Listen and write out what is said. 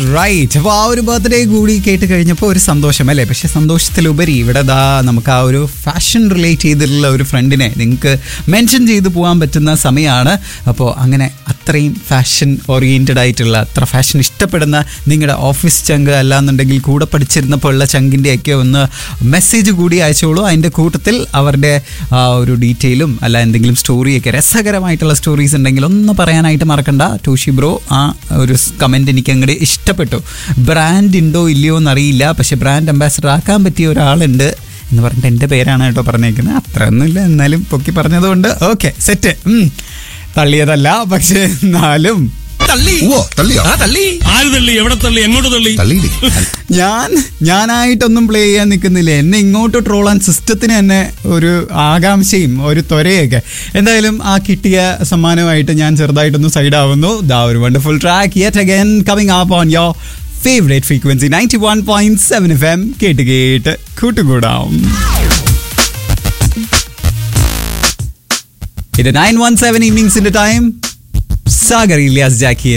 right അപ്പോൾ ആ ഒരു ബർത്ത്ഡേ കൂടി കേട്ട് കഴിഞ്ഞപ്പോൾ ഒരു സന്തോഷം അല്ലേ പക്ഷെ സന്തോഷത്തിലുപരി ഇവിടെ ദാ നമുക്ക് ആ ഒരു ഫാഷൻ റിലേറ്റ് ചെയ്തിട്ടുള്ള ഒരു ഫ്രണ്ടിനെ നിങ്ങൾക്ക് മെൻഷൻ ചെയ്ത് പോകാൻ പറ്റുന്ന സമയമാണ് അപ്പോൾ അങ്ങനെ അത്രയും ഫാഷൻ ഓറിയൻറ്റഡ് ആയിട്ടുള്ള അത്ര ഫാഷൻ ഇഷ്ടപ്പെടുന്ന നിങ്ങളുടെ ഓഫീസ് ചങ്ക് അല്ലാന്നുണ്ടെങ്കിൽ കൂടെ പഠിച്ചിരുന്നപ്പോൾ ഉള്ള ചങ്കിൻ്റെയൊക്കെ ഒന്ന് മെസ്സേജ് കൂടി അയച്ചോളൂ അതിൻ്റെ കൂട്ടത്തിൽ അവരുടെ ആ ഒരു ഡീറ്റെയിലും അല്ല എന്തെങ്കിലും സ്റ്റോറിയൊക്കെ രസകരമായിട്ടുള്ള സ്റ്റോറീസ് ഉണ്ടെങ്കിൽ ഒന്ന് പറയാനായിട്ട് മറക്കണ്ട ടോഷി ബ്രോ ആ ഒരു കമൻറ്റ് എനിക്ക് അങ്ങോട്ട് ഇഷ്ടപ്പെട്ടു ബ്രാൻഡ് ഉണ്ടോ ഇല്ലയോ എന്നറിയില്ല പക്ഷെ ബ്രാൻഡ് അംബാസഡർ ആക്കാൻ പറ്റിയ ഒരാളുണ്ട് എന്ന് പറഞ്ഞിട്ട് എൻ്റെ പേരാണ് കേട്ടോ പറഞ്ഞേക്കുന്നത് അത്രയൊന്നുമില്ല എന്നാലും പൊക്കി പറഞ്ഞതുകൊണ്ട് ഓക്കെ സെറ്റ് തള്ളിയതല്ല പക്ഷെ എന്നാലും തള്ളി ഓ തള്ളിയോ ആ തള്ളി ആര് തള്ളി എവിടെ തള്ളി എങ്ങോട്ട് തള്ളി തള്ളിയില്ലേ ഞാൻ ഞാനായിട്ടൊന്നും പ്ലേ ചെയ്യാൻ നിൽക്കുന്നില്ല എന്നെ ഇങ്ങോട്ട് ട്രോളാൻ സിസ്റ്റത്തിന് തന്നെ ഒരു ആകാംക്ഷയും ഒരു ത്വരയൊക്കെ എന്തായാലും ആ കിട്ടിയ സമ്മാനമായിട്ട് ഞാൻ ചെറുതായിട്ടൊന്ന് സൈഡ് ആവുന്നു ദാ ഒരു wonderful track yet again coming up on your favourite frequency ninety one point seven F M കേട്ട് കേട്ട് കൂട്ടുകൂടാം ഇത് നയൻ വൺ സെവൻ ഇന്നിങ്സിന്റെ ടൈം സാഗർ ഇലിയാസ് ജാക്കി